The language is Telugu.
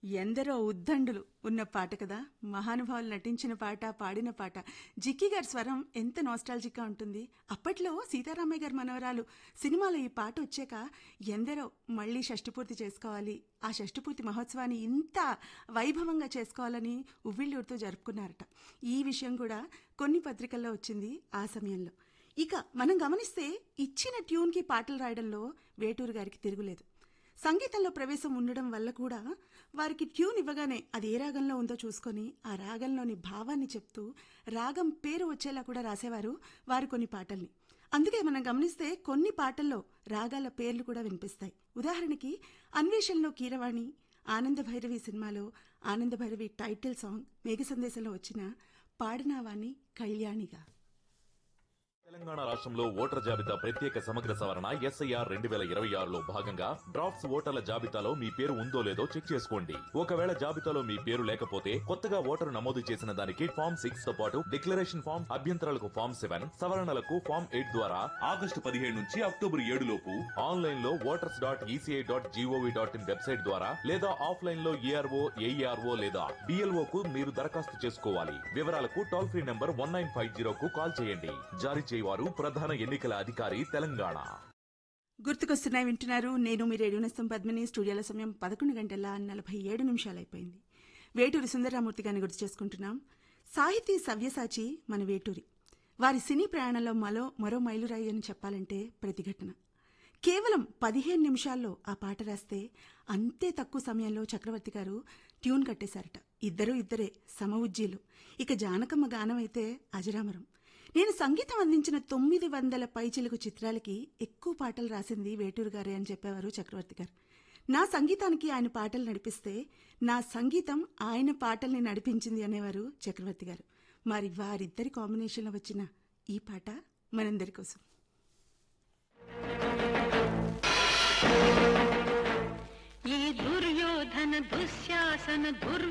ఎందరో ఉద్దండులు ఉన్న పాట కదా మహానుభావులు నటించిన పాట పాడిన పాట జిక్కి గారి స్వరం ఎంత నోస్టాలజిక్గా ఉంటుంది అప్పట్లో సీతారామయ్య గారి మనవరాలు సినిమాలో ఈ పాట వచ్చాక ఎందరో మళ్ళీ షష్టిపూర్తి చేసుకోవాలి ఆ షష్టిపూర్తి మహోత్సవాన్ని ఇంత వైభవంగా చేసుకోవాలని ఉవ్విళ్ళూరుతో జరుపుకున్నారట ఈ విషయం కూడా కొన్ని పత్రికల్లో వచ్చింది ఆ సమయంలో ఇక మనం గమనిస్తే ఇచ్చిన ట్యూన్కి పాటలు రాయడంలో వేటూరు గారికి తిరుగులేదు సంగీతంలో ప్రవేశం ఉండడం వల్ల కూడా వారికి ట్యూన్ ఇవ్వగానే అది ఏ రాగంలో ఉందో చూసుకొని ఆ రాగంలోని భావాన్ని చెప్తూ రాగం పేరు వచ్చేలా కూడా రాసేవారు వారు కొన్ని పాటల్ని అందుకే మనం గమనిస్తే కొన్ని పాటల్లో రాగాల పేర్లు కూడా వినిపిస్తాయి ఉదాహరణకి అన్వేషణలో కీరవాణి ఆనంద భైరవి సినిమాలో ఆనంద భైరవి టైటిల్ సాంగ్ మేఘ సందేశంలో వచ్చిన పాడినావాణి కళ్యాణిగా తెలంగాణ రాష్ట్రంలో ఓటర్ జాబితా ప్రత్యేక సమగ్ర సవరణ ఎస్ఐఆర్ రెండు వేల ఇరవై ఆరులో భాగంగా డ్రాఫ్ట్స్ ఓటర్ల జాబితాలో మీ పేరు ఉందో లేదో చెక్ చేసుకోండి ఒకవేళ జాబితాలో మీ పేరు లేకపోతే కొత్తగా ఓటరు నమోదు చేసిన దానికి ఫామ్ సిక్స్ తో పాటు డిక్లరేషన్ ఫామ్ అభ్యంతరాలకు ఫామ్ సెవెన్ సవరణలకు ఫామ్ ఎయిట్ ద్వారా ఆగస్టు పదిహేడు నుంచి అక్టోబర్ ఏడు లోపు ఆన్లైన్ లో voters dot ECI dot GOV dot in website ద్వారా లేదా ఆఫ్లైన్ లో ఏఆర్ఓ ఏఈఆర్ఓ లేదా బిఎల్ఓ కు మీరు దరఖాస్తు చేసుకోవాలి వివరాలకు toll free number one nine five zero కు కాల్ చేయండి జారీ చేయవారు ప్రధాన ఎన్నికల అధికారి తెలంగాణ గుర్తుకొస్తున్నాయి వింటున్నారు నేను మీ రేడియో నేస్తం పద్మిని స్టూడియోల సమయం పదకొండు గంటల నలభై ఏడు నిమిషాలు అయిపోయింది వేటూరి సుందరరామూర్తి గారిని గుర్తు చేసుకుంటున్నాం సాహితీ సవ్యసాచి మన వేటూరి వారి సినీ ప్రయాణంలో మరో మరో మైలురాయి అని చెప్పాలంటే ప్రతిఘటన కేవలం పదిహేను నిమిషాల్లో ఆ పాట రాస్తే అంతే తక్కువ సమయంలో చక్రవర్తి గారు ట్యూన్ కట్టేశారట ఇద్దరు ఇద్దరే సమ ఉజ్జీలు ఇక జానకమ్మ గానం అయితే అజరామరం నేను సంగీతం అందించిన తొమ్మిది వందల పైచిలుకు చిత్రాలకి ఎక్కువ పాటలు రాసింది వేటూరు గారే అని చెప్పేవారు చక్రవర్తి గారు నా సంగీతానికి ఆయన పాటలు నడిపిస్తే నా సంగీతం ఆయన పాటల్ని నడిపించింది అనేవారు చక్రవర్తి గారు మరి వారిద్దరి కాంబినేషన్లో వచ్చిన ఈ పాట మనందరి కోసం ఈ దుర్యోధన దుశ్శాసన దుర్